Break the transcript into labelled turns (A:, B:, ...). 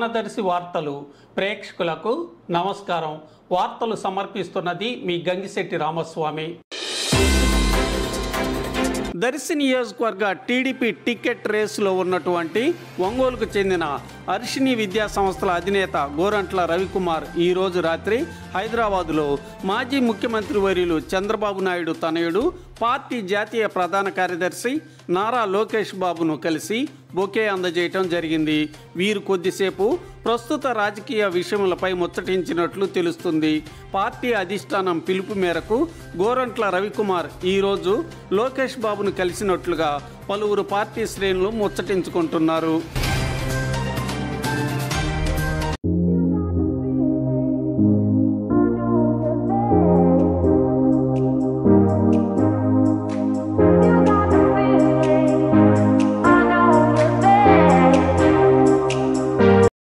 A: జ్ఞానదర్శి వార్తలు ప్రేక్షకులకు నమస్కారం వార్తలు సమర్పిస్తున్నది మీ గంగిశెట్టి రామస్వామి దర్శి నియోజకవర్గ టీడీపీ టికెట్ రేసులో ఉన్నటువంటి ఒంగోలుకు చెందిన అర్షిని విద్యా సంస్థల అధినేత గోరంట్ల రవికుమార్ ఈ రోజు రాత్రి హైదరాబాదులో మాజీ ముఖ్యమంత్రి వర్యులు చంద్రబాబు నాయుడు తనయుడు పార్టీ జాతీయ ప్రధాన కార్యదర్శి నారా లోకేష్ బాబును కలిసి బొకే అందజేయటం జరిగింది వీరు కొద్దిసేపు ప్రస్తుత రాజకీయ విషయములపై ముచ్చటించినట్లు తెలుస్తుంది పార్టీ అధిష్టానం పిలుపు మేరకు గోరంట్ల రవికుమార్ ఈరోజు లోకేష్ బాబును కలిసినట్లుగా పలువురు పార్టీ శ్రేణులు ముచ్చటించుకుంటున్నారు